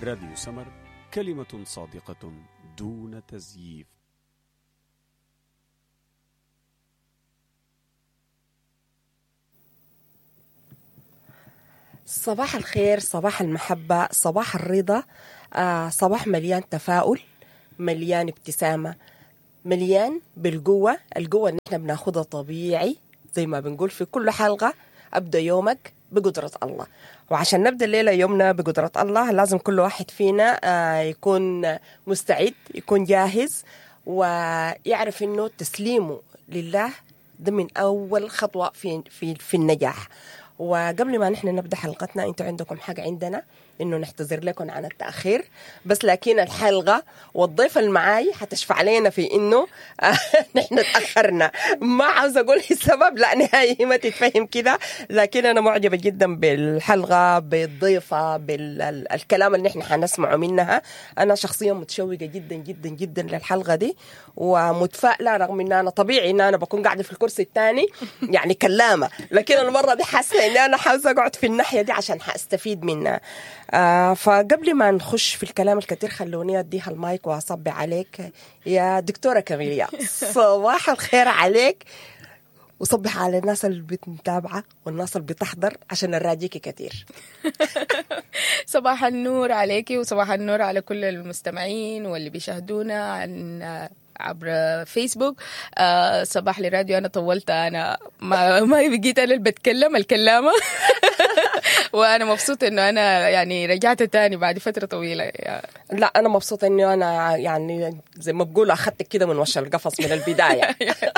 راديو سمر كلمة صادقة دون تزييف صباح الخير صباح المحبة صباح الرضا آه صباح مليان تفاؤل مليان ابتسامة مليان بالقوة القوة اللي احنا بناخدها طبيعي زي ما بنقول في كل حلقة أبدأ يومك بقدرة الله وعشان نبدأ الليلة يومنا بقدرة الله لازم كل واحد فينا آه يكون مستعد يكون جاهز ويعرف انه تسليمه لله ده من اول خطوه في في في النجاح وقبل ما نحن نبدا حلقتنا انتوا عندكم حاجه عندنا انه نعتذر لكم عن التاخير بس لكن الحلقه والضيف اللي معاي حتشفع لنا في انه نحن تاخرنا ما عاوز اقول السبب لا نهائي ما تتفهم كده لكن انا معجبه جدا بالحلقه بالضيفه بالكلام اللي نحن حنسمعه منها انا شخصيا متشوقه جدا جدا جدا للحلقه دي ومتفائله رغم ان انا طبيعي ان انا بكون قاعده في الكرسي الثاني يعني كلامه لكن المره دي حاسه اني انا حاوزه اقعد في الناحيه دي عشان حاستفيد منها آه فقبل ما نخش في الكلام الكثير خلوني اديها المايك واصبي عليك يا دكتوره كاميليا صباح الخير عليك وصبح على الناس اللي بتتابعه والناس اللي بتحضر عشان نراجيكي كثير صباح النور عليكي وصباح النور على كل المستمعين واللي بيشاهدونا عن عبر فيسبوك آه صباح لراديو انا طولت انا ما ما بقيت انا اللي بتكلم الكلامه وانا مبسوطه انه انا يعني رجعت تاني بعد فتره طويله لا انا مبسوطه اني انا يعني زي ما بقول اخذتك كده من وش القفص من البدايه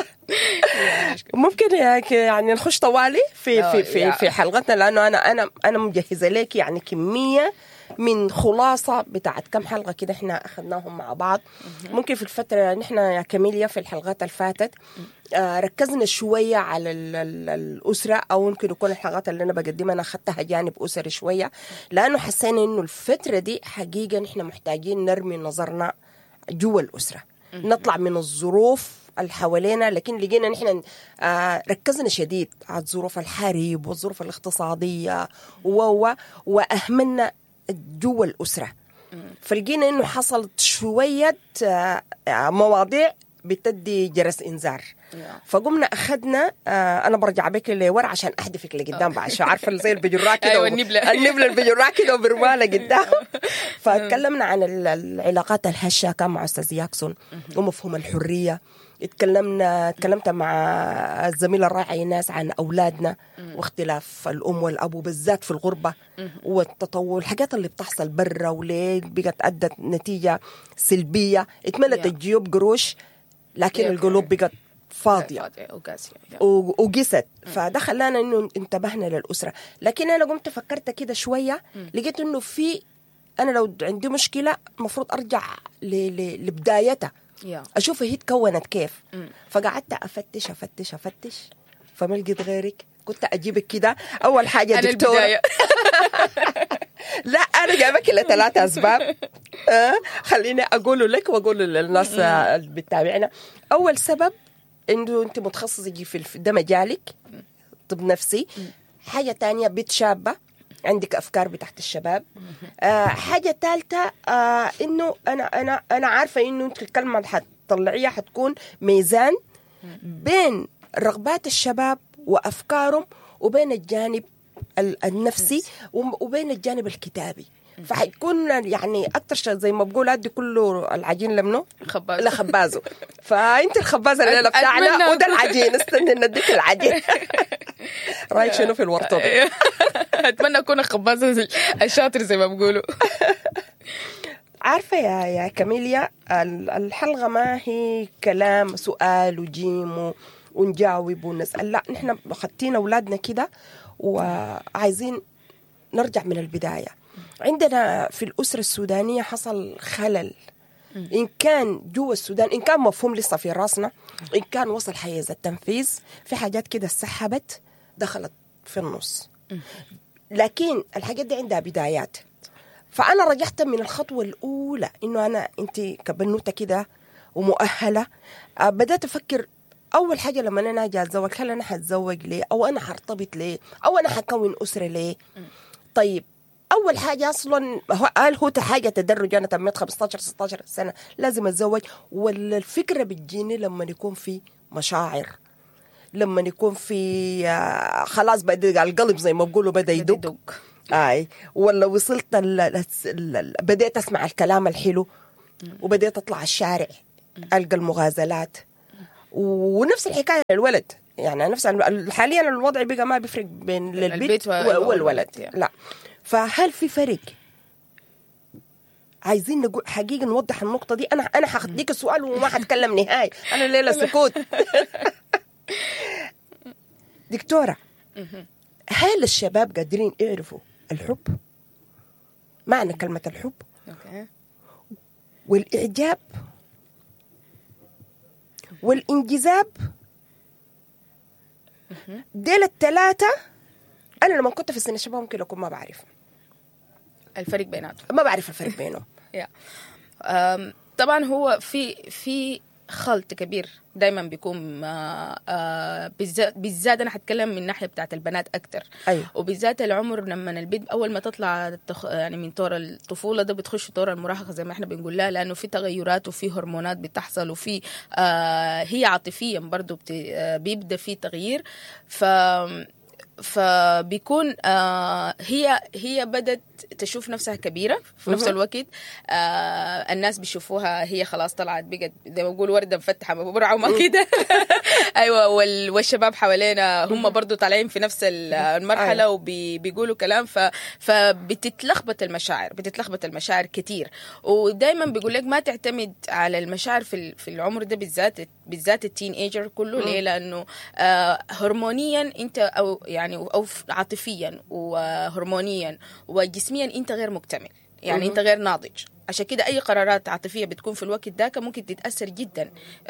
ممكن يعني نخش طوالي في في في في حلقتنا لانه انا انا انا مجهزه لك يعني كميه من خلاصة بتاعت كم حلقة كده احنا أخذناهم مع بعض ممكن في الفترة نحن يا كاميليا في الحلقات اللي فاتت آه ركزنا شوية على ال ال الأسرة أو ممكن يكون الحلقات اللي أنا بقدمها أنا أخذتها جانب أسري شوية لأنه حسينا إنه الفترة دي حقيقة نحن محتاجين نرمي نظرنا جوا الأسرة نطلع من الظروف اللي حوالينا لكن لقينا نحن آه ركزنا شديد على الظروف الحرب والظروف الاقتصادية و وأهملنا جوا الأسرة فلقينا إنه حصلت شوية مواضيع بتدي جرس إنذار فقمنا أخذنا أنا برجع بك لورا عشان أحدفك لقدام بعد شو عارفة زي البجراء كده أيوة النبلة النبلة البجراء كده وبرمالة قدام فتكلمنا عن العلاقات الهشة كان مع أستاذ ياكسون ومفهوم الحرية اتكلمنا اتكلمت مع الزميله الرائعه ايناس عن اولادنا واختلاف الام والاب وبالذات في الغربه والتطور الحاجات اللي بتحصل برا وليه بقت ادت نتيجه سلبيه اتملت الجيوب قروش لكن القلوب بقت فاضيه وقست فده خلانا انه انتبهنا للاسره لكن انا قمت فكرت كده شويه لقيت انه في انا لو عندي مشكله المفروض ارجع لبدايتها اشوف هي تكونت كيف فقعدت افتش افتش افتش فما لقيت غيرك كنت اجيبك كده اول حاجه أنا دكتور البداية. لا انا جايبك لثلاث اسباب أه؟ خليني اقوله لك واقوله للناس اللي بتتابعنا اول سبب انه انت متخصصه في ده مجالك طب نفسي حاجه تانية بنت شابه عندك افكار بتاعت الشباب آه حاجه ثالثه آه انه انا انا انا عارفه انه انت الكلمه اللي حتطلعيها حتكون ميزان بين رغبات الشباب وافكارهم وبين الجانب النفسي وبين الجانب الكتابي فحيكون يعني اكثر شيء زي ما بقول ادي كله العجين لمنه خباز لخبازه فانت الخبازه الليله بتاعنا أتمنى وده العجين استنى نديك العجين رايك شنو في الورطه دي؟ اتمنى اكون الخبازه الشاطر زي ما بيقولوا عارفه يا يا كاميليا ال- الحلقه ما هي كلام سؤال وجيم ونجاوب ونسال لا نحن خدتين اولادنا كده وعايزين نرجع من البدايه عندنا في الاسره السودانيه حصل خلل ان كان جوا السودان ان كان مفهوم لسه في راسنا ان كان وصل حيز التنفيذ في حاجات كده سحبت دخلت في النص لكن الحاجات دي عندها بدايات فانا رجعت من الخطوه الاولى انه انا انت كبنوته كده ومؤهله آه، بدات افكر اول حاجه لما انا اجي اتزوج هل انا حتزوج ليه او انا حرتبط ليه او انا حكون اسره ليه طيب اول حاجه اصلا هو- هل هو حاجه تدرج انا تميت 15 16 سنه لازم اتزوج ولا الفكره بتجيني لما يكون في مشاعر لما يكون في آه، خلاص بدا القلب زي ما بقولوا بدا يدق يدق اي ولا وصلت ال ال ال بديت اسمع الكلام الحلو وبديت اطلع الشارع القى المغازلات ونفس الحكايه للولد يعني نفس ال- حاليا الوضع بقى ما بيفرق بين البيت البيت و- والولد والولد، يعني. لا فهل في فرق عايزين نقول حقيقه نوضح النقطه دي انا انا هديك السؤال وما هتكلم نهائي انا الليله سكوت دكتوره هل الشباب قادرين يعرفوا الحب معنى كلمه الحب اوكي والاعجاب والانجذاب ديل الثلاثه انا لما كنت في سن الشباب ممكن اكون ما بعرف الفرق بيناتهم ما بعرف الفرق بينهم يا أم، طبعا هو في في خلط كبير دايما بيكون آه، آه، بالذات بالذات انا حتكلم من الناحيه بتاعت البنات اكتر أيوة. وبالذات العمر لما البنت اول ما تطلع تخ... يعني من طور الطفوله ده بتخش طور المراهقه زي ما احنا بنقول لها لانه في تغيرات وفي هرمونات بتحصل وفي آه هي عاطفيا برضو بت... آه بيبدا في تغيير ف فبيكون آه هي هي بدت تشوف نفسها كبيره في نفس مهم. الوقت آه الناس بيشوفوها هي خلاص طلعت بقت زي ما بقول ورده مفتحه ببرعه وما كده ايوه وال- والشباب حوالينا هم برضو طالعين في نفس ال- المرحله أيوة. وبيقولوا كلام ف فبتتلخبط المشاعر بتتلخبط المشاعر كتير ودايما بيقول لك ما تعتمد على المشاعر في ال- في العمر ده بالذات بالذات التين ايجر كله ليه لانه آه هرمونيا انت او يعني او عاطفيا وهرمونيا وجسميا انت غير مكتمل يعني انت غير ناضج عشان كده اي قرارات عاطفيه بتكون في الوقت ذاك ممكن تتاثر جدا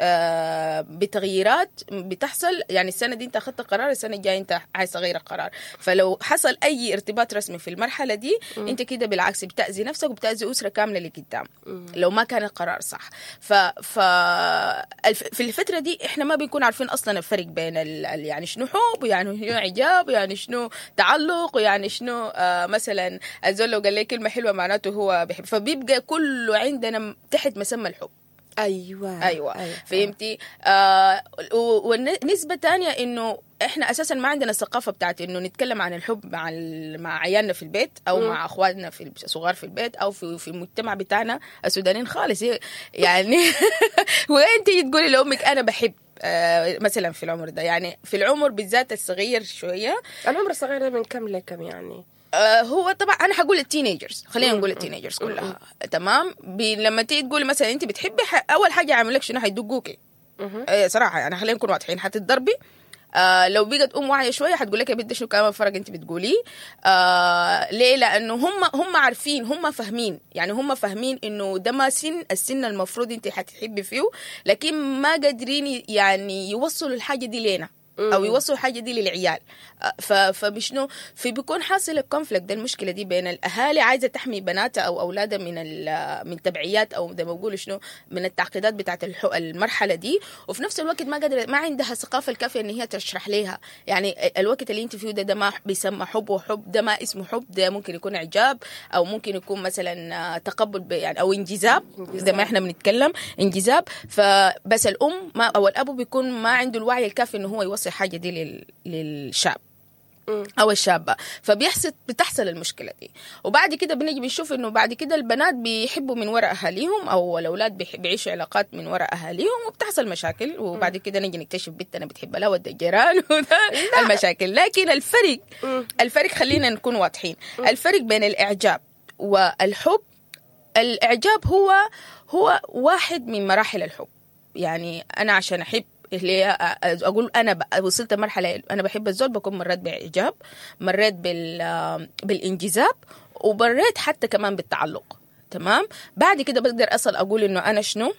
آه بتغييرات بتحصل يعني السنه دي انت اخذت قرار السنه الجايه انت عايز تغير القرار فلو حصل اي ارتباط رسمي في المرحله دي انت كده بالعكس بتاذي نفسك وبتاذي اسره كامله لقدام لو ما كان القرار صح ف ف الف- في الفتره دي احنا ما بنكون عارفين اصلا الفرق بين ال... ال- يعني شنو حب ويعني شنو اعجاب ويعني شنو تعلق ويعني شنو آه مثلا الزول لو قال لي كلمه حلوه معناته هو بيحب فبيبقى كله عندنا تحت مسمى الحب ايوه ايوه, أيوة. فهمتي آه و- ونسبه تانية انه احنا اساسا ما عندنا الثقافه بتاعت انه نتكلم عن الحب مع ال- مع عيالنا في البيت او مم. مع اخواننا في الصغار في البيت او في في المجتمع بتاعنا السودانيين خالص يعني وين تيجي تقولي لامك انا بحب آه مثلا في العمر ده يعني في العمر بالذات الصغير شويه العمر الصغير ده من كم لكم يعني آه، هو طبعا انا حقول التينيجرز خلينا نقول التينيجرز كلها تمام بي لما تيجي تقولي مثلا انت بتحبي ح... اول حاجه يعمل لك شنو حيدقوكي مهم. آه صراحه يعني خلينا نكون واضحين حتتضربي آه لو بقت ام واعيه شويه حتقول لك يا بنت شنو كلام الفرق انت بتقوليه آه ليه لانه هم هم عارفين هم فاهمين يعني هم فاهمين انه ده ما سن السن المفروض انت حتحبي فيه لكن ما قادرين يعني يوصلوا الحاجه دي لنا او يوصلوا الحاجه دي للعيال آه، ف- فبشنو في بيكون حاصل الكونفليكت ده المشكله دي بين الاهالي عايزه تحمي بناتها او اولادها من ال- من تبعيات او زي ما بقولوا شنو من التعقيدات بتاعت الح- المرحله دي وفي نفس الوقت ما قادره ما عندها الثقافه الكافيه ان هي تشرح لها يعني الوقت اللي انت فيه ده ده ما بيسمى حب وحب ده ما اسمه حب ده ممكن يكون اعجاب او ممكن يكون مثلا آه، تقبل ب- يعني او انجذاب زي ما احنا بنتكلم انجذاب فبس الام ما او الاب بيكون ما عنده الوعي الكافي انه هو يوصل حاجه دي لل- للشاب مم. او الشابه فبيحصل بتحصل المشكله دي وبعد كده بنيجي بنشوف انه بعد كده البنات بيحبوا من وراء اهاليهم او الاولاد بيح- بيعيشوا علاقات من وراء اهاليهم وبتحصل مشاكل وبعد كده نيجي نكتشف بنتنا بتحب لها ود الجيران وده المشاكل لكن الفرق مم. الفرق خلينا نكون واضحين الفرق بين الاعجاب والحب الاعجاب هو هو واحد من مراحل الحب يعني انا عشان احب اللي هي اقول انا ب- وصلت مرحله انا بحب الزول بكون مريت باعجاب مريت بال بالانجذاب ومريت حتى كمان بالتعلق تمام بعد كده بقدر اصل اقول انه انا شنو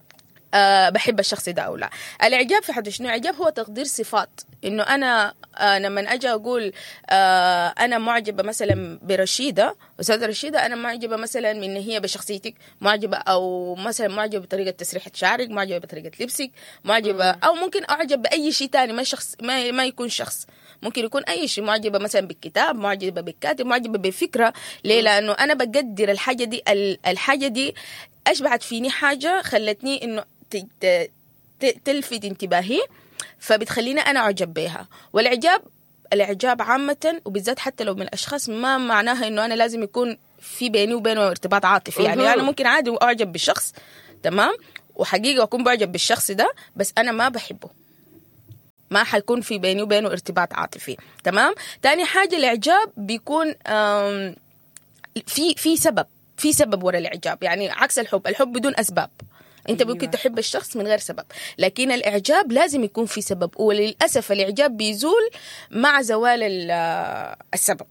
أه بحب الشخص ده او لا الاعجاب في حد شنو اعجاب هو تقدير صفات انه انا آه لما اجي اقول آه انا معجبه مثلا برشيده استاذه رشيده انا معجبه مثلا من هي بشخصيتك معجبه او مثلا معجبه بطريقه تسريحه شعرك معجبه بطريقه لبسك معجبه او ممكن اعجب باي شيء تاني ما شخص ما, ما يكون شخص ممكن يكون اي شيء معجبه مثلا بالكتاب معجبه بالكاتب معجبه بفكره ليه لانه انا بقدر الحاجه دي ال- الحاجه دي اشبعت فيني حاجه خلتني انه ت- ت- ت- تلفت انتباهي فبتخليني انا اعجب بها والاعجاب الاعجاب عامه وبالذات حتى لو من الاشخاص ما معناها انه انا لازم يكون في بيني وبينه ارتباط عاطفي يعني مهم. انا ممكن عادي اعجب بالشخص تمام وحقيقه اكون بعجب بالشخص ده بس انا ما بحبه ما حيكون في بيني وبينه ارتباط عاطفي تمام تاني حاجه الاعجاب بيكون آم، في في سبب في سبب ورا الاعجاب يعني عكس الحب الحب بدون اسباب انت أيوة. ممكن تحب الشخص من غير سبب لكن الاعجاب لازم يكون في سبب وللاسف الاعجاب بيزول مع زوال ال- السبب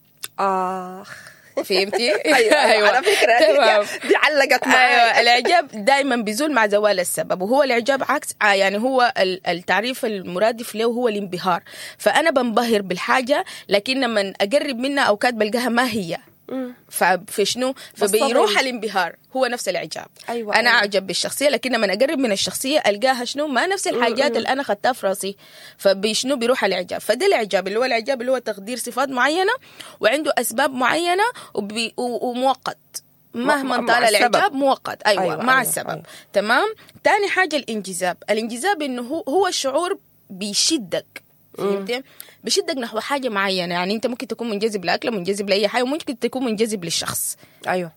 اخ فهمتي ايوه, أيوة. على فكره تمام. دي, دي علقت معي ايوه الاعجاب دائما بيزول مع زوال السبب وهو الاعجاب عكس آه، يعني هو ال- التعريف المرادف له هو الانبهار فانا بنبهر بالحاجه لكن لما اقرب منها اوقات بلقاها ما هي مم. ففي شنو بس فبيروح طبعاً. الانبهار هو نفس الاعجاب أيوة، انا أيوة. اعجب بالشخصيه لكن لما اقرب من الشخصيه القاها شنو ما نفس الحاجات اللي انا خدتها في راسي فبشنو بيروح الاعجاب فده الاعجاب اللي هو الاعجاب اللي هو تقدير صفات معينه وعنده اسباب معينه وبي و- ومؤقت مهما مع طال السبب. الاعجاب مؤقت ايوه, أيوة، أيوة مع أيوة، السبب أيوة. تمام تاني حاجه الانجذاب الانجذاب انه هو هو الشعور بيشدك فهمتي بيشدك نحو حاجه معينه يعني انت ممكن تكون منجذب لاكله منجذب لاي حاجه وممكن تكون منجذب للشخص ايوه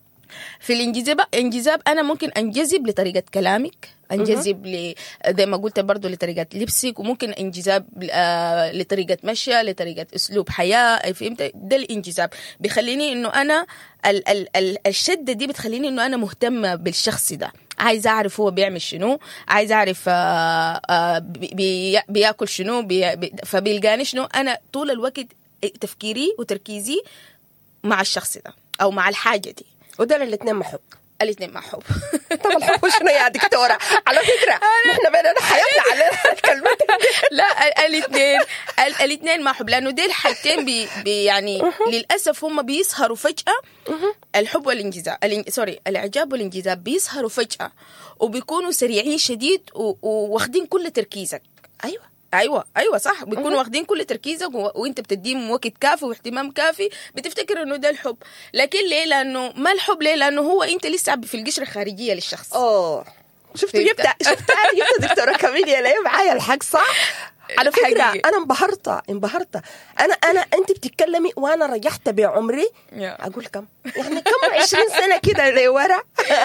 في الانجذاب انجذاب انا ممكن انجذب لطريقه كلامك انجذب ل زي ما قلت برضو لطريقه لبسك وممكن انجذاب آه لطريقه مشي لطريقه اسلوب حياه فهمت ده الانجذاب بيخليني انه انا ال ال ال الشده دي بتخليني انه انا مهتمه بالشخص ده عايزه اعرف هو بيعمل شنو عايزه اعرف آه آه بي بي بياكل شنو بي بي فبيلقاني شنو انا طول الوقت تفكيري وتركيزي مع الشخص ده او مع الحاجه دي ودول الاثنين محب الاثنين مع حب طب الحب شنو يا دكتوره على فكره نحن بيننا حياتنا على الكلمات لا الاثنين الاثنين مع حب لانه دي الحاجتين بي بي يعني للاسف هم بيسهروا فجاه الحب والانجذاب الان- سوري الاعجاب والانجذاب بيسهروا فجاه وبيكونوا سريعين شديد و- وواخدين كل تركيزك ايوه ايوه ايوه صح بيكونوا واخدين كل تركيزك و... وانت بتديهم وقت كافي واهتمام كافي بتفتكر انه ده الحب لكن ليه لانه ما الحب ليه لانه هو انت لسه في القشره الخارجيه للشخص اوه شفت فهمت. جبت شفت انا جبت دكتوره كاميليا ليه معايا الحق صح؟ على فكره حقيقي. انا انبهرت انبهرت انا انا انت بتتكلمي وانا ريحت بعمري يا. اقول كم يعني كم 20 سنه كده لورا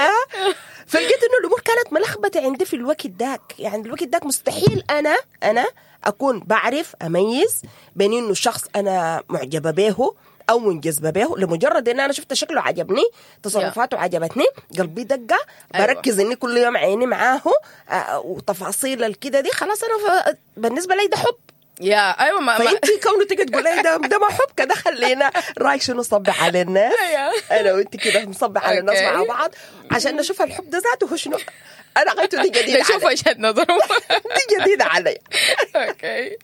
فلقيت انه الامور كانت ملخبطه عندي في الوقت داك يعني الوقت داك مستحيل انا انا اكون بعرف اميز بين انه شخص انا معجبه به او منجذبه به لمجرد ان انا شفت شكله عجبني تصرفاته عجبتني قلبي دقه أيوة. بركز اني كل يوم عيني معاه آه، وتفاصيل الكده دي خلاص انا ف... بالنسبه لي ده حب يا ايوه ما, ما فانت كونه تيجي تقول لي ده ده ما حب كده خلينا رايك شنو نصبح على الناس أيوة. انا وانت كده نصبح على الناس أوكي. مع بعض عشان نشوف الحب ده ذاته هو شنو انا غايته دي جديده نشوف علي وجهه نظره دي جديده علي اوكي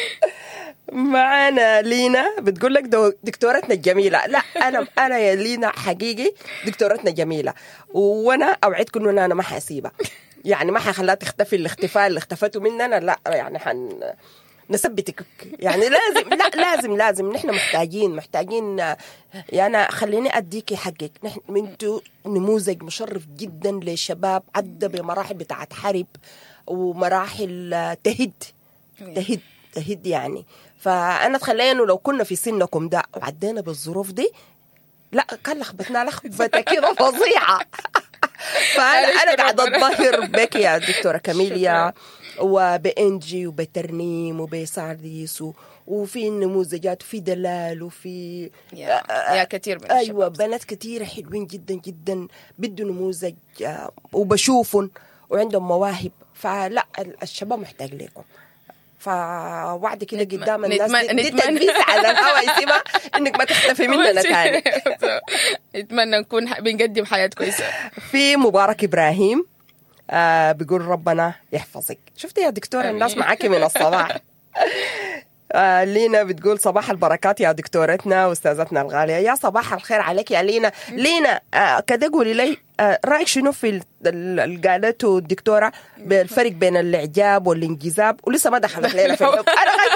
معانا لينا بتقول لك دو- دكتورتنا الجميله لا انا انا يا لينا حقيقي دكتورتنا جميله وانا اوعدكم انه انا ما حاسيبها يعني ما حخليها تختفي الاختفاء اللي اختفته مننا لا يعني حن نثبتك يعني لازم لا لازم لازم نحن محتاجين محتاجين يعني خليني اديكي حقك نحن انتوا نموذج مشرف جدا لشباب عدى بمراحل بتاعت حرب ومراحل آه، تهد تهد تهد يعني فانا اتخيل انه لو كنا في سنكم ده وعدينا بالظروف دي لا كان لخبطنا لخبطه كده فظيعه فانا معلش انا كده قاعده ربنا. اتظاهر بك يا دكتوره كاميليا وبانجي وبترنيم وبسارديس و- وفي نموذجات وفي دلال وفي يا, يا كثير من ايوه الشباب بنات كثيره حلوين جدا جدا بدوا نموذج آه، وبشوفهم وعندهم مواهب فلا ال- الشباب محتاج لكم فوعد كده نتم- قدام الناس نتمنى- دي, دي نتمنى. تدبيس على الهواء يسيبها انك ما تختفي مننا تاني اتمنى نكون ح- بنقدم حياه كويسه في مبارك ابراهيم آه بيقول ربنا يحفظك شفتي يا دكتوره آمين. الناس معاكي من الصباح آه لينا بتقول صباح البركات يا دكتورتنا واستاذتنا الغاليه يا صباح الخير عليك يا لينا لينا آه كده قولي لي آه رايك شنو في ال- ال- اللي قالته الدكتوره بالفرق بين الاعجاب والانجذاب ولسه ما دخلت لنا في الحب انا غايت- انا ذاتي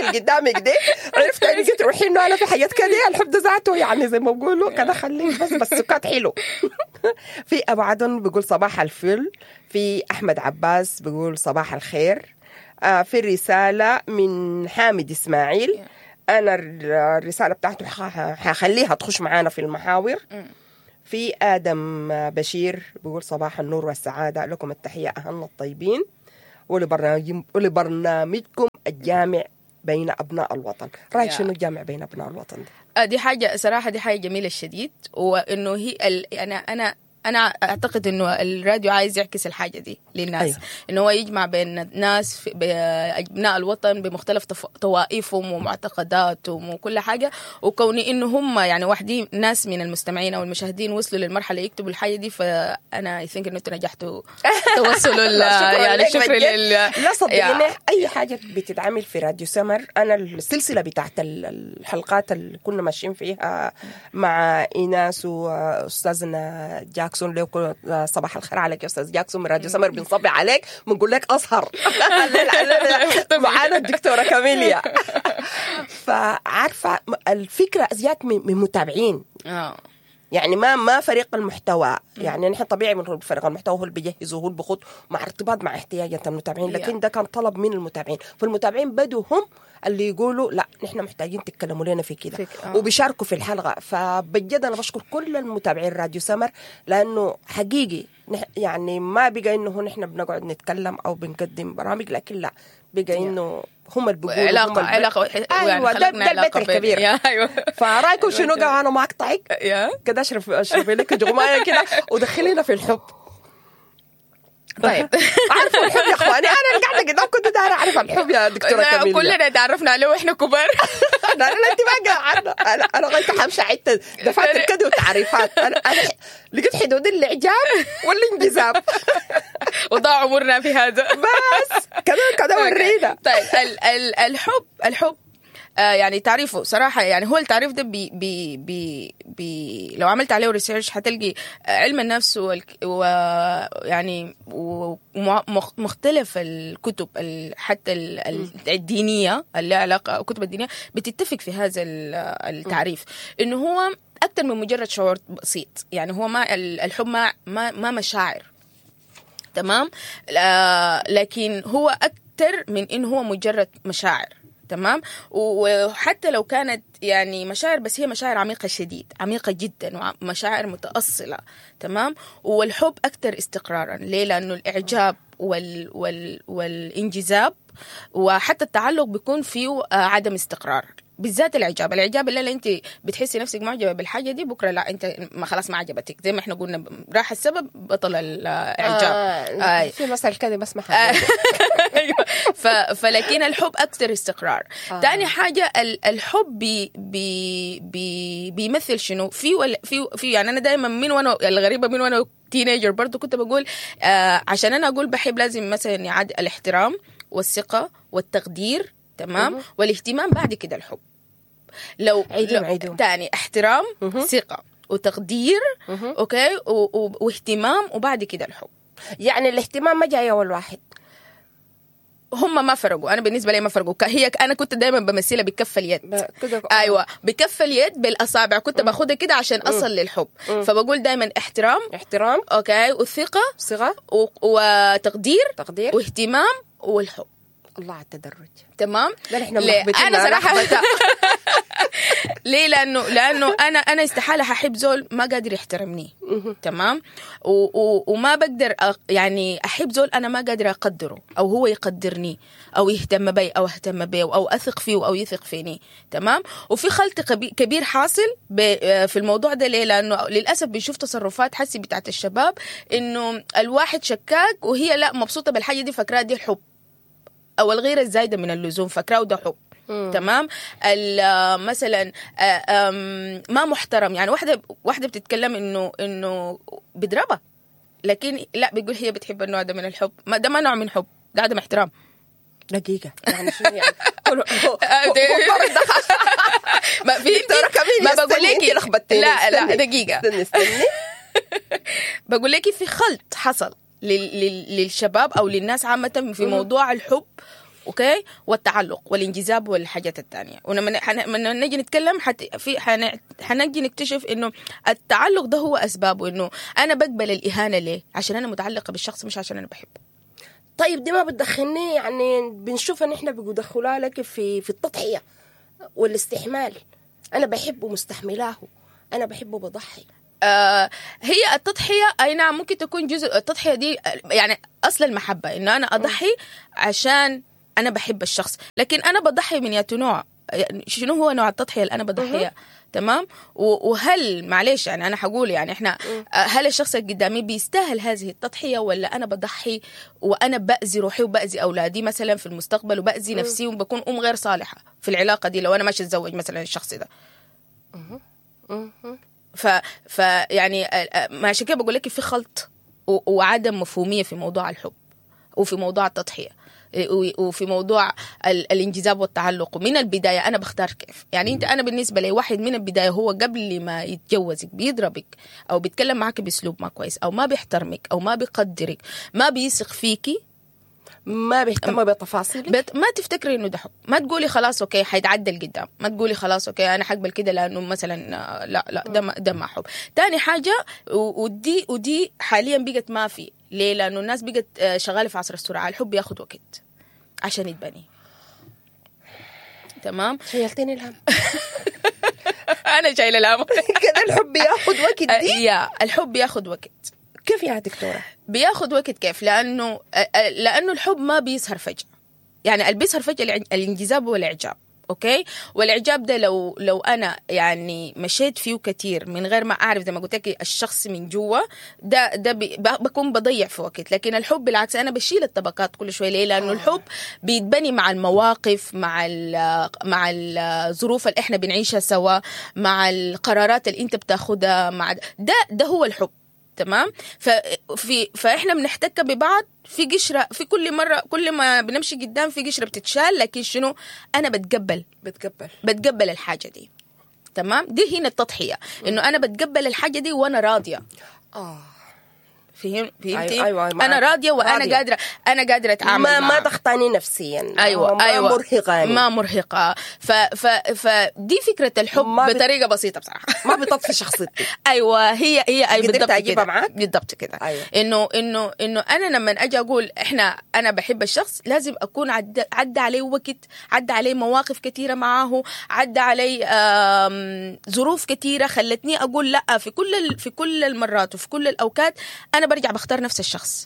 اللي قدامك دي عرفت يعني قلت روحي انه انا في حاجات كده الحب ده ذاته يعني زي ما بقولوا كده خليك بس بس سكات حلو في ابو عدن بيقول صباح الفل في احمد عباس بيقول صباح الخير آه في رساله من حامد اسماعيل انا الر- الرساله بتاعته ح- حخليها تخش معانا في المحاور في ادم بشير بيقول صباح النور والسعاده لكم التحيه اهلنا الطيبين ولبرنامج ولبرنامجكم الجامع بين ابناء الوطن رايك يا. شنو الجامع بين ابناء الوطن ده آه، دي حاجة صراحة دي حاجة جميلة الشديد وإنه هي ال... أنا أنا أنا أعتقد إنه الراديو عايز يعكس الحاجة دي للناس أيوة. أيوه. إنه هو يجمع بين الناس في... بأبناء الوطن بمختلف طف... طوائفهم ومعتقداتهم وكل حاجة وكوني إنه هم يعني واحدين ناس من المستمعين أو المشاهدين وصلوا للمرحلة يكتبوا الحاجة دي فأنا أي ثينك إنه أنتوا نجحتوا توصلوا ال... يعني لك شكرا بجد. لل لا صدقيني يا. اي حاجه بتتعمل في راديو سمر انا السلسله بتاعت ال- الحلقات اللي كنا ماشيين فيها مع ايناس واستاذنا جاكسون لو كن- صباح الخير عليك يا استاذ جاكسون من راديو سمر بنصبي عليك بنقول لك اسهر لا- لا- لا، معانا الدكتوره كاميليا فعارفه الفكره ازيات من من متابعين آه. يعني ما ما فريق المحتوى يعني نحن طبيعي من فريق المحتوى هو اللي بيجهز وهو اللي بيخط مع ارتباط مع احتياجات المتابعين لكن ده كان طلب من المتابعين فالمتابعين بدوا هم اللي يقولوا لا نحن محتاجين تتكلموا لنا في كده فيك- آه. وبيشاركوا في الحلقه فبجد انا بشكر كل المتابعين راديو سمر لانه حقيقي نح- يعني ما بقى انه نحن بنقعد نتكلم او بنقدم برامج لكن لا بقى انه هم اللي بيقولوا هم علاقة اللي- علاقة ايوه ده, خلقنا ده البيت علاقة بين- الكبير يا ايوه فرايكم شنو قاعد انا مقطعك يا كده اشرب اشرب لك جغمايه كده ودخلينا في الحب طيب عارفه الحب يا اخواني انا اللي قاعده قدام كنت دايره اعرف الحب يا دكتوره لا، كاميليا كلنا تعرفنا عليه واحنا كبار لا لا انت ما قاعده انا انا غايت حمشي عدت دفاتر كده وتعريفات انا انا لقيت حدود الاعجاب والانجذاب وضاع عمرنا في هذا بس كده كده ورينا طيب ال ال الحب الحب آه يعني تعريفه صراحة يعني هو التعريف ده بي بي بي بي لو عملت عليه ريسيرش هتلقي آه، علم النفس والك- ويعني ومختلف الكتب ال- حتى ال- ال- الدينية اللي لها علاقة الكتب الدينية بتتفق في هذا ال- التعريف انه هو اكثر من مجرد شعور بسيط يعني هو ما ال- الحب ما ما, ما مشاعر تمام لا- لكن هو اكثر من انه هو مجرد مشاعر تمام وحتى لو كانت يعني مشاعر بس هي مشاعر عميقة شديد عميقة جدا ومشاعر متأصلة تمام والحب أكثر استقرارا ليه لأنه الإعجاب وال وال والانجذاب وحتى التعلق بيكون فيه آه، عدم استقرار بالذات الاعجاب الاعجاب اللي انت بتحسي نفسك معجبه بالحاجه دي بكره لا انت ما خلاص ما عجبتك زي ما احنا قلنا راح السبب بطل الاعجاب آه آي. في مثل كده بس ما آه. حد ايوه ف... فلكن الحب اكثر استقرار آه. آه. تاني حاجه ال- الحب بي... بي... بي... بيمثل شنو في ولا في في يعني انا دائما من وانا الغريبه من وانا تينيجر برضو كنت بقول آه عشان انا اقول بحب لازم مثلا يعد الاحترام والثقه والتقدير تمام مهم. والاهتمام بعد كده الحب لو عيدهم- لو- عيدهم. تاني احترام مهم. ثقه وتقدير مهم. اوكي و... و... واهتمام وبعد كده الحب يعني الاهتمام ما جاي اول واحد هم ما فرقوا انا بالنسبه لي ما فرقوا ك- هي انا كنت دائما بمثلها بكف اليد ب- كده ايوه بكف اليد بالاصابع كنت باخدها كده عشان اصل للحب فبقول دايما احترام احترام اوكي والثقه صغة و- وتقدير تقدير واهتمام والحب الله على التدرج تمام ده نحن ليه؟ ملخبطين انا أنا صراحه حبتها. ليه لانه لانه انا انا استحاله هحب زول ما قادر يحترمني تمام و و وما بقدر أ- يعني احب زول انا ما قادر اقدره او هو يقدرني او يهتم بي او اهتم بيه او اثق فيه او يثق فيني تمام وفي خلط كبي- كبير حاصل ب- في الموضوع ده ليه لانه للاسف بنشوف تصرفات حسي بتاعت الشباب انه الواحد شكاك وهي لا مبسوطه بالحاجه دي فاكراها دي الحب او الغيره الزايده من اللزوم فاكراه ده حب تمام ال- مثلا آه، آم، ما محترم يعني واحده واحده بتتكلم انه انه بيضربها لكن لا بيقول هي بتحب النوع ده من الحب ما ده ما نوع من حب ده عدم احترام دقيقة يعني شنو يعني هو- هو- آه، هو- ده- هو مرة دخل. ما في دكتورة كاميليا، ما بقول استني، لك انت لخبطتيني. لا لا استني. دقيقه استني استني بقول لك في خلط حصل لل- لل- للشباب او للناس عامه في موضوع الحب اوكي والتعلق والانجذاب والحاجات الثانيه ولما حن- لما نجي نتكلم حت في حن- حنجي نكتشف انه التعلق ده هو اسبابه انه انا بقبل الاهانه ليه عشان انا متعلقه بالشخص مش عشان انا بحبه طيب دي ما بتدخلني يعني بنشوف ان احنا بيدخلوها لك في في التضحيه والاستحمال انا بحبه مستحملاه انا بحبه بضحي آه هي التضحيه اي نعم ممكن تكون جزء التضحيه دي آه، يعني اصل المحبه انه انا اضحي عشان انا بحب الشخص لكن انا بضحي من ياتو نوع يعني شنو هو نوع التضحيه اللي انا بضحيها تمام و- وهل معلش يعني انا حقول يعني احنا آه، هل الشخص اللي قدامي بيستاهل هذه التضحيه ولا انا بضحي وانا باذي روحي وباذي اولادي مثلا في المستقبل وباذي نفسي وبكون ام غير صالحه في العلاقه دي لو انا ماشي اتزوج مثلا الشخص ده ف ف يعني آه، آه، ما عشان كده بقول لك في خلط و- وعدم مفهوميه في موضوع الحب وفي موضوع التضحيه و- وفي موضوع ال- الانجذاب والتعلق ومن البدايه انا بختار كيف يعني انت انا بالنسبه لي واحد من البدايه هو قبل ما يتجوزك بيضربك او بيتكلم معك باسلوب ما كويس او ما بيحترمك او ما بيقدرك ما بيثق فيكي ما بيهتم بتفاصيل بت... ما تفتكري انه ده حب ما تقولي خلاص اوكي حيتعدل قدام ما تقولي خلاص اوكي انا حقبل كده لانه مثلا آه، لا لا ده ما ده ما حب تاني حاجه و- ودي ودي حاليا بقت ما في ليه لانه الناس بقت آه، شغاله في عصر السرعه الحب ياخذ وقت عشان يتبني تمام شيلتني الهم انا شايله الامر كده الحب ياخد وقت دي يا الحب ياخذ وقت كيف يا دكتوره بياخد وقت كيف لانه لانه الحب ما بيظهر فجاه يعني اللي بيظهر فجاه الع- الانجذاب والاعجاب اوكي والاعجاب ده لو لو انا يعني مشيت فيه كتير من غير ما اعرف زي ما قلت لك الشخص من جوا ده ده بي- ب- بكون بضيع في وقت لكن الحب بالعكس انا بشيل الطبقات كل شويه ليه لانه الحب بيتبني مع المواقف مع ال مع الظروف اللي احنا بنعيشها سوا مع القرارات اللي انت بتاخدها مع ده ده هو الحب تمام ففي فاحنا بنحتك ببعض في قشره في كل مره كل ما بنمشي قدام في قشره بتتشال لكن شنو انا بتقبل بتقبل بتقبل الحاجه دي تمام دي هنا التضحيه انه انا بتقبل الحاجه دي وانا راضيه اه فهم فهمتي أيوة، أيوة، معاك. انا راضيه وانا راضية. قادره انا قادره اتعامل ما ما معاها. تخطاني نفسيا ايوه ما ايوه مرهقاني ما مرهقه ف ف فدي فكره الحب ما بت- بطريقه بسيطه بصراحه ما بتطفي شخصيتي ايوه هي هي اي قدرت بالضبط أجيبها كده معاك؟ بالضبط كده أيوة. انه انه انه انا لما اجي اقول احنا انا بحب الشخص لازم اكون عدى عدى علي وقت عدى علي مواقف كثيره معاه عدى علي آم، ظروف كثيره خلتني اقول لا في كل ال- في كل المرات وفي كل الاوقات انا برجع بختار نفس الشخص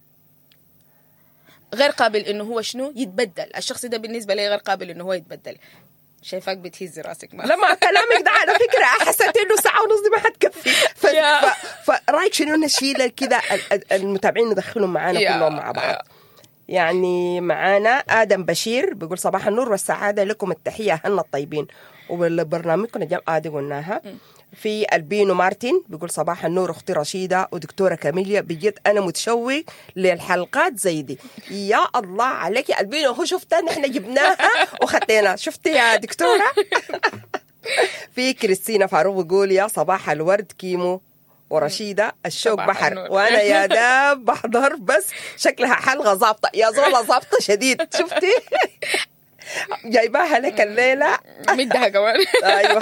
غير قابل انه هو شنو يتبدل الشخص ده بالنسبه لي غير قابل انه هو يتبدل شايفاك بتهز راسك ما لما كلامك ده على فكره حسيت انه ساعه ونص دي ما حتكفي ف... يا. ف... فرايك شنو نشيل كده ال- ال- المتابعين ندخلهم معانا يا. كلهم مع بعض يعني معانا ادم بشير بيقول صباح النور والسعاده لكم التحيه هنا الطيبين وبرنامجكم نجم ادي قلناها في البينو مارتن بيقول صباح النور اختي رشيده ودكتوره كاميليا بجد انا متشوق للحلقات زي دي يا الله عليك البينو هو شفتها نحن جبناها وخطينا شفتي يا دكتوره في كريستينا فاروق بيقول يا صباح الورد كيمو ورشيدة الشوق صباح بحر النور. وانا يا داب بحضر بس شكلها حلقة ظابطة يا زولا ظابطة شديد شفتي جايباها لك الليلة مدها كمان ايوه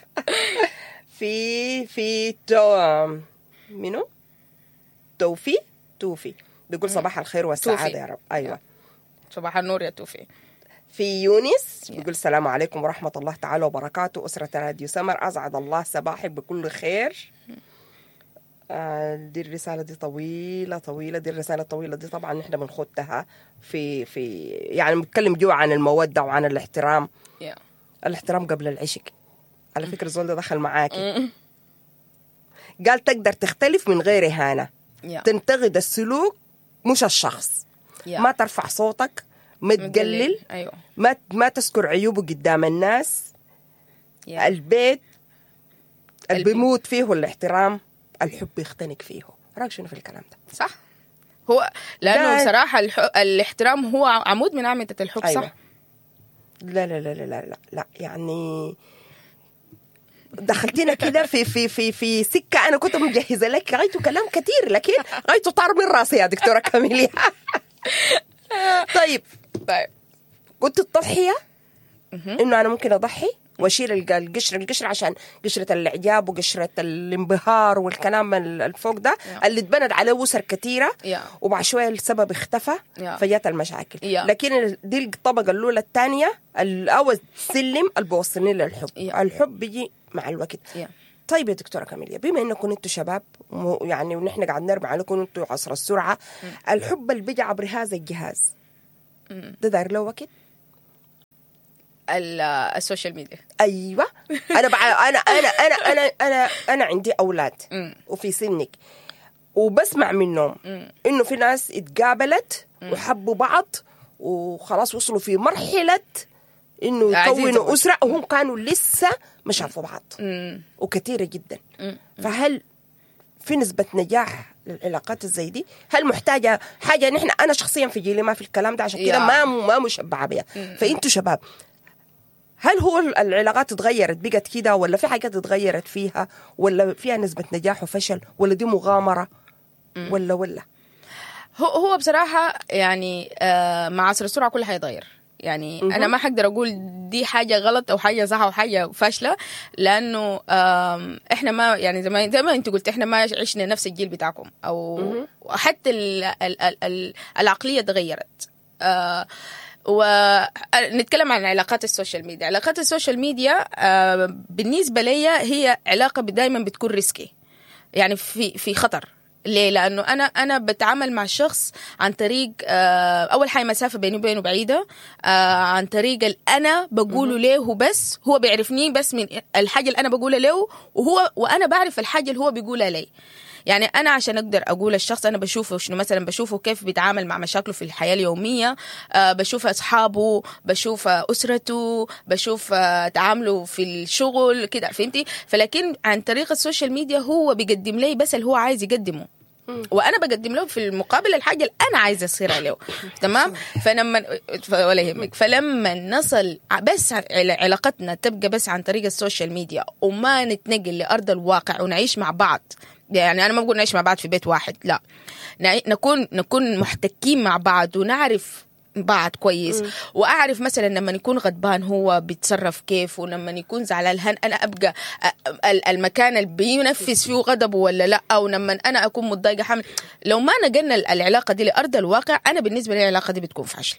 في في تو منو توفي توفي بيقول صباح الخير والسعادة توفي. يا رب ايوه صباح النور يا توفي في يونس بيقول السلام عليكم ورحمة الله تعالى وبركاته أسرة راديو سمر أسعد الله صباحك بكل خير آه، دي الرسالة دي طويلة طويلة دي الرسالة الطويلة دي طبعا نحن بنخدها في في يعني بنتكلم جوا عن المودة وعن الاحترام يا الاحترام قبل العشق على فكرة الزول ده دخل معاكي قال تقدر تختلف من غير إهانة يا تنتقد السلوك مش الشخص يا. ما ترفع صوتك ما تقلل ايوه ما ما تذكر عيوبه قدام الناس يا. البيت اللي البيت. بيموت فيه الاحترام الحب يختنق فيه رايك شنو في الكلام ده صح هو لانه ده- بصراحه الح... الاحترام هو عمود من اعمده الحب أيوة. صح لا لا لا لا لا لا, لا. يعني دخلتينا كده في في في في سكه انا كنت مجهزه لك غايته كلام كثير لكن غايته طار من راسي يا دكتوره كاميليا طيب طيب قلت التضحيه انه انا ممكن اضحي واشيل الق- القشر القشر عشان قشره الاعجاب وقشره الانبهار والكلام ال- الفوق ده Yeah. اللي اتبنت عليه اسر كثيره Yeah. وبعد شويه السبب اختفى Yeah. فجات المشاكل Yeah. لكن دي الطبقه الاولى الثانيه الاول سلم اللي بوصلني للحب Yeah. الحب بيجي مع الوقت Yeah. طيب يا دكتوره كاميليا بما انكم انتم شباب مو- يعني ونحن قاعد نرمي عليكم انتم عصر السرعه الحب اللي بيجي عبر هذا الجهاز ده داير له وقت ال- السوشيال ميديا ايوه انا بع... انا انا انا انا انا انا عندي اولاد مم. وفي سنك وبسمع منهم انه في ناس اتقابلت وحبوا بعض وخلاص وصلوا في مرحله انه عايزين يكونوا يتزوجوا. اسره وهم كانوا لسه ما شافوا بعض مم. وكثيره جدا مم. فهل في نسبة نجاح للعلاقات الزي دي هل محتاجة حاجة نحن أنا شخصيا في جيلي ما في الكلام ده عشان كده يا. ما ما مشبعة بيها فأنتوا شباب هل هو العلاقات اتغيرت بقت كده ولا في حاجات اتغيرت فيها ولا فيها نسبة نجاح وفشل ولا دي مغامرة ولا ولا هو هو بصراحة يعني آه مع عصر السرعة كل حيتغير يعني مهم. أنا ما حقدر أقول دي حاجة غلط أو حاجة صح أو حاجة فاشلة لأنه آم، إحنا ما يعني زي ما زي ما أنت قلت إحنا ما عشنا نفس الجيل بتاعكم أو حتى ال ال ال ال العقلية تغيرت آه ونتكلم عن علاقات السوشيال ميديا علاقات السوشيال ميديا آه بالنسبة لي هي علاقة دائما بتكون ريسكي يعني في في خطر ليه؟ لانه انا انا بتعامل مع شخص عن طريق آه اول حاجه مسافه بيني وبينه بعيده آه عن طريق اللي انا بقوله له هو بس هو بيعرفني بس من الحاجه اللي انا بقولها له وهو وانا بعرف الحاجه اللي هو بيقولها لي يعني انا عشان اقدر اقول الشخص انا بشوفه شنو مثلا بشوفه كيف بيتعامل مع مشاكله في الحياه اليوميه آه بشوف اصحابه بشوف آه، اسرته بشوف آه، تعامله في الشغل كده فهمتي فلكن عن طريق السوشيال ميديا هو بيقدم لي بس اللي هو عايز يقدمه وانا بقدم له في المقابل الحاجه اللي انا عايزه اصير له تمام فلما ف- ولا يهمك فلما نصل ع- بس عل- علاقتنا تبقى بس عن طريق السوشيال ميديا وما نتنقل لارض الواقع ونعيش مع بعض يعني انا ما بقول نعيش مع بعض في بيت واحد لا نعي- نكون نكون محتكين مع بعض ونعرف بعض كويس واعرف مثلا لما يكون غضبان هو بيتصرف كيف ولما يكون زعلان هل انا ابقى أ- ال- المكان اللي بينفذ فيه غضبه ولا لا او لما انا اكون متضايقه حامل لو ما نقلنا العلاقه دي لارض الواقع انا بالنسبه لي العلاقه دي بتكون فاشله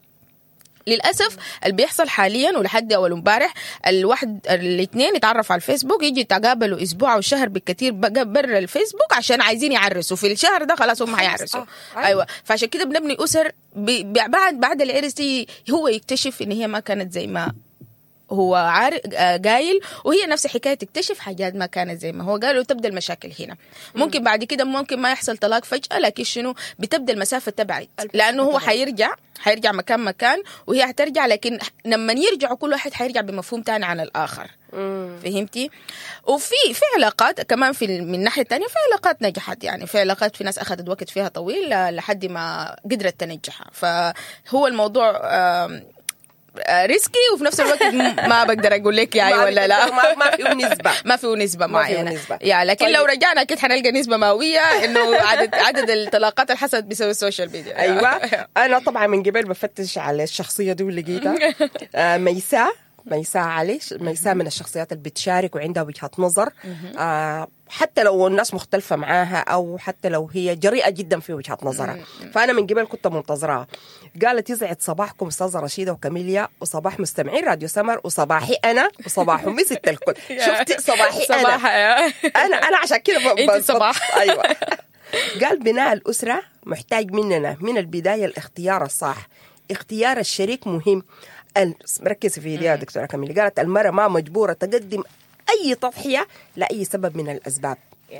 للاسف اللي بيحصل حاليا ولحد اول امبارح الواحد الاثنين يتعرفوا على الفيسبوك يجي يتقابلوا اسبوع او شهر بالكثير بقى برا الفيسبوك عشان عايزين يعرسوا في الشهر ده خلاص هم هيعرسوا آه، أيوة. ايوه فعشان كده بنبني اسر ب- ب- بعد بعد العرس دي هو يكتشف ان هي ما كانت زي ما هو عار... آه، قايل وهي نفس الحكايه تكتشف حاجات ما كانت زي ما هو قال وتبدا المشاكل هنا ممكن بعد كده ممكن ما يحصل طلاق فجاه لكن شنو بتبدا المسافه تبعد لانه هو حيرجع حيرجع مكان مكان وهي حترجع لكن لما يرجعوا كل واحد حيرجع بمفهوم تاني عن الاخر فهمتي وفي في علاقات كمان في ال- من الناحيه الثانيه في علاقات نجحت يعني في علاقات في ناس اخذت وقت فيها طويل ل- لحد ما قدرت تنجحها فهو الموضوع آم، آه، ريسكي وفي نفس الوقت م- ما بقدر اقول لك يا ما ولا لا ما- ما فيه نسبة. ما فيه نسبه ما فيه معينه نسبة. يا لكن طيب. لو رجعنا اكيد حنلقى نسبه مئويه انه عدد عدد الطلاقات اللي حصلت بسبب السوشيال ميديا ايوه انا طبعا من قبل بفتش على الشخصيه دي ولقيتها آه ميساء ميساء علي ميساء من الشخصيات اللي بتشارك وعندها وجهه نظر آه حتى لو الناس مختلفة معاها أو حتى لو هي جريئة جدا في وجهة نظرها فأنا من قبل كنت منتظراها قالت يسعد صباحكم أستاذة رشيدة وكاميليا وصباح مستمعين راديو سمر وصباحي أنا وصباح أمي ست الكل شفتي صباحي أنا صباح انا انا عشان كده ب- أنت ب- صباح. ايوه قال بناء الاسره محتاج مننا من البدايه الاختيار الصح اختيار الشريك مهم ال- ركزي في دي يا دكتوره كاميلي قالت المراه ما مجبوره تقدم اي تضحيه لاي سبب من الاسباب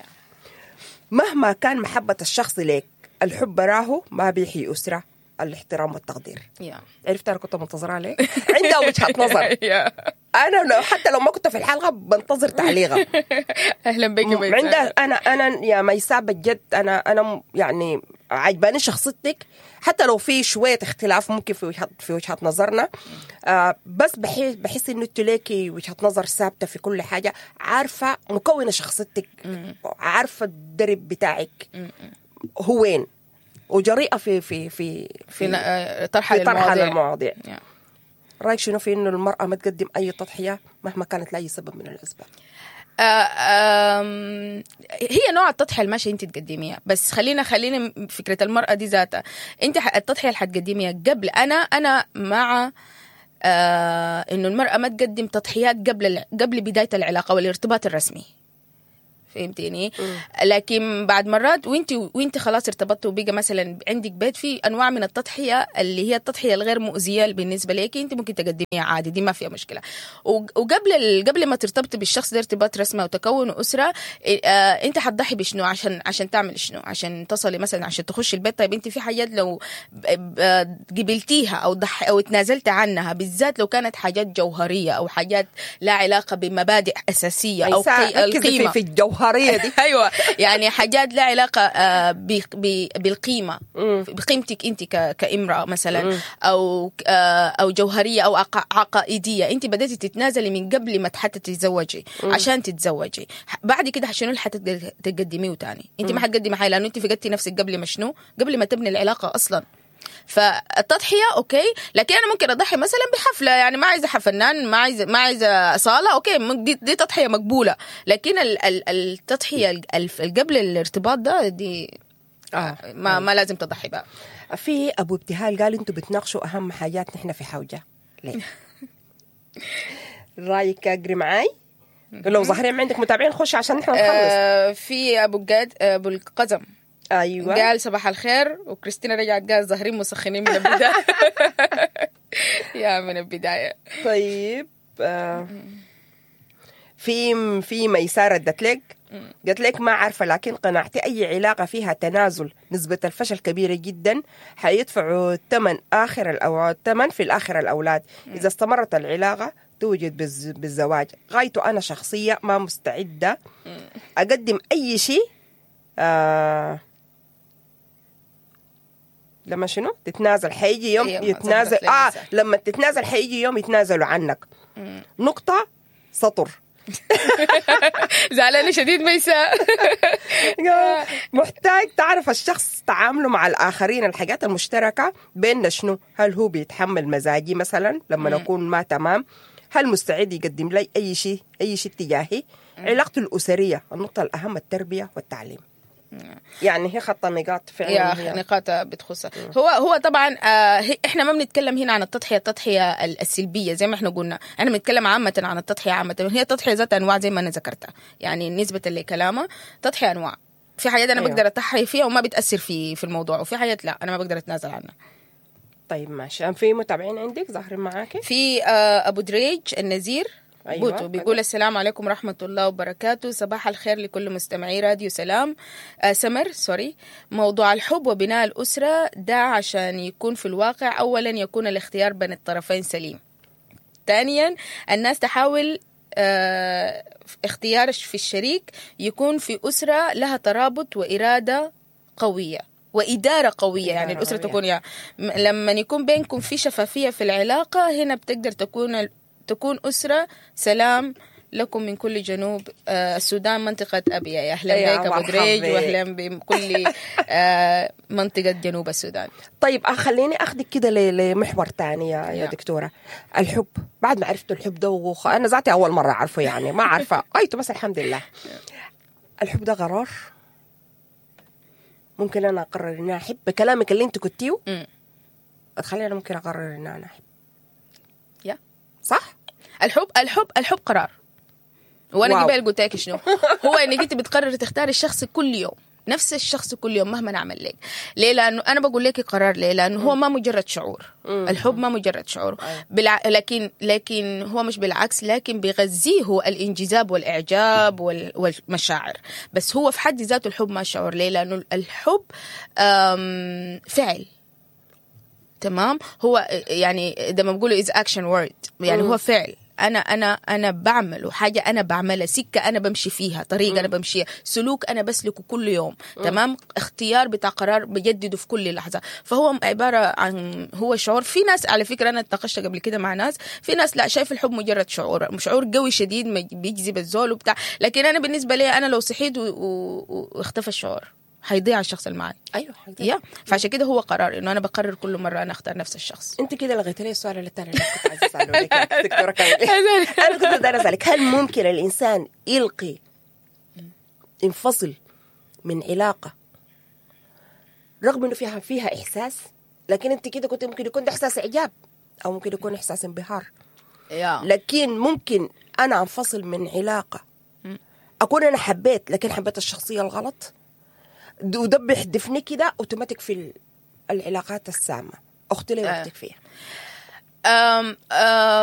مهما كان محبه الشخص لك الحب راهو ما بيحيي اسره الاحترام والتقدير يا عرفت انا كنت منتظرها ليه عندها وجهه نظر يا انا لو حتى لو ما كنت في الحلقه بنتظر تعليقها اهلا بك يا ميساء. عندها انا انا يا ميساء بجد انا انا م- يعني عجباني شخصيتك حتى لو في شويه اختلاف ممكن في وجهه في وجهه نظرنا آه بس بحس بحس انه انت ليكي وجهه نظر ثابته في كل حاجه عارفه مكونه شخصيتك عارفه الدرب بتاعك هو وين وجريئه في في في في ن- آه، طرح في طرح المواضيع. المواضيع يا. رايك شنو في انه المراه ما تقدم اي تضحيه مهما كانت لاي سبب من الاسباب آه، آم، هي نوع التضحيه اللي ماشي انت تقدميها بس خلينا خلينا فكره المراه دي ذاتها انت ح- التضحيه اللي حتقدميها قبل انا انا مع آه انه المراه ما تقدم تضحيات قبل الع- قبل بدايه العلاقه والارتباط الرسمي فهمتيني لكن بعد مرات وانت وانت خلاص ارتبطت وبقى مثلا عندك بيت في انواع من التضحيه اللي هي التضحيه الغير مؤذيه بالنسبه لك انت ممكن تقدميها عادي دي ما فيها مشكله و- وقبل ال- قبل ما ترتبطي بالشخص ده ارتباط رسمي وتكونوا اسره إيه، آه انت حتضحي بشنو عشان عشان تعمل شنو عشان تصلي مثلا عشان تخش البيت طيب انت في حاجات لو ب- ب- قبلتيها او ضح او تنازلت عنها بالذات لو كانت حاجات جوهريه او حاجات لا علاقه بمبادئ اساسيه او أي ساعة قي- ركزي في, القيمه في الجوهريه دي ايوه يعني حاجات لها علاقه آه، ب- ب- بالقيمه بقيمتك انت ك- كامراه مثلا او آه، او جوهريه او عق- عقائديه انت بدأتي تتنازلي من قبل ما حتى تتزوجي عشان تتزوجي بعد كده شنو اللي حتقدميه تاني انت ما حتقدمي حاجه لانه انت فقدتي نفسك قبل ما شنو قبل ما تبني العلاقه اصلا فالتضحيه اوكي لكن انا ممكن اضحي مثلا بحفله يعني ما عايزه فنان ما عايزه ما عايزه صاله اوكي م- دي, دي تضحيه مقبوله لكن ال- ال- التضحيه ال- ال- قبل الارتباط ده دي آه. ما ما لازم تضحي بقى في ابو ابتهال قال انتوا بتناقشوا اهم حاجات نحن في حوجه ليه رايك اقري معاي لو ظاهرين عندك متابعين خش عشان نحن نخلص آه في ابو جاد ابو القزم ايوه قال صباح الخير وكريستينا رجعت قال ظاهرين مسخنين من البدايه يا من البدايه طيب آه. في في ميسار ردت لك قالت لك ما عارفه لكن قناعتي اي علاقه فيها تنازل نسبه الفشل كبيره جدا حيدفعوا الثمن اخر الاولاد الثمن في الاخر الاولاد اذا استمرت العلاقه توجد بالز- بالزواج غايته انا شخصيه ما مستعده اقدم اي شيء آه لما شنو تتنازل حيجي يوم أيوة، يتنازل ظبطت لي اه المثال. لما تتنازل حيجي يوم يتنازلوا عنك نقطة سطر زعلانه شديد ميساء محتاج تعرف الشخص تعامله مع الآخرين الحاجات المشتركة بيننا شنو هل هو بيتحمل مزاجي مثلا لما نكون ما تمام هل مستعد يقدم لي أي شيء أي شيء تجاهي علاقته الأسرية النقطة الأهم التربية والتعليم يعني هي خط نقاط فعلا يا هي. نقاط بتخصها هو هو طبعا آه هي- احنا ما بنتكلم هنا عن التضحيه التضحيه ال- السلبيه زي ما احنا قلنا احنا بنتكلم عامه عن التضحيه عامه هي التضحيه ذات انواع زي ما انا ذكرتها يعني نسبه لكلامها تضحيه انواع في حاجات انا أيوة. بقدر اتضحي فيها وما بتاثر في في الموضوع وفي حاجات لا انا ما بقدر اتنازل عنها طيب ماشي في متابعين عندك ظاهرين معاكي في آه ابو دريج النزير أيوة. بوتو بيقول السلام عليكم ورحمة الله وبركاته صباح الخير لكل مستمعي راديو سلام آه سمر سوري موضوع الحب وبناء الأسرة ده عشان يكون في الواقع أولا يكون الاختيار بين الطرفين سليم ثانيا الناس تحاول آه اختيار في الشريك يكون في أسرة لها ترابط وإرادة قوية وإدارة قوية يعني إدارة الأسرة قوية. تكون يعني م- لما يكون بينكم في شفافية في العلاقة هنا بتقدر تكون تكون أسرة سلام لكم من كل جنوب آه السودان منطقة أبيا يا أهلا يا بك أبو مرحبا دريج بك. وأهلا بكل آه منطقة جنوب السودان طيب آه، خليني اخذك كده ل- لمحور تاني يا, يا يا. دكتوره الحب بعد ما عرفت الحب ده وخ... انا ذاتي اول مره اعرفه يعني ما عارفه قيته بس الحمد لله الحب ده قرار ممكن انا اقرر اني احب بكلامك اللي انت كنتيه مم. تخلي انا ممكن اقرر ان انا احب يا صح الحب الحب الحب قرار وانا واو. قبل قلت لك شنو هو انك انت بتقرر تختار الشخص كل يوم نفس الشخص كل يوم مهما نعمل لك ليه لانه انا بقول لك قرار ليه لانه هو ما مجرد شعور الحب ما مجرد شعور بالع... لكن لكن هو مش بالعكس لكن بيغذيه هو الانجذاب والاعجاب وال... والمشاعر بس هو في حد ذاته الحب ما شعور ليه لانه الحب أم... فعل تمام هو يعني لما بقولوا از اكشن وورد يعني هو فعل انا انا انا بعمله حاجه انا بعملها سكه انا بمشي فيها طريقه انا بمشيها سلوك انا بسلكه كل يوم تمام اختيار بتاع قرار بجدده في كل لحظه فهو عباره عن هو شعور في ناس على فكره انا اتناقشت قبل كده مع ناس في ناس لا شايف الحب مجرد شعور شعور قوي شديد ما بيجذب الزول وبتاع لكن انا بالنسبه لي انا لو صحيت و- و- واختفى الشعور حيضيع الشخص اللي معي ايوه حقدر. يا فعشان كده هو قرار انه انا بقرر كل مره انا اختار نفس الشخص انت كده لغيت لي السؤال اللي الثاني اللي كنت عايزه اساله لك يا دكتوره كامل انا كنت دايره اسالك هل ممكن الانسان يلقي ينفصل من علاقه رغم انه فيها فيها احساس لكن انت كده كنت ممكن يكون ده احساس اعجاب او ممكن يكون احساس انبهار يا لكن ممكن انا انفصل من علاقه اكون انا حبيت لكن حبيت الشخصيه الغلط د- وده بيحدفني كده اوتوماتيك في ال- العلاقات السامه اختي لي آه. وقتك فيها أم أم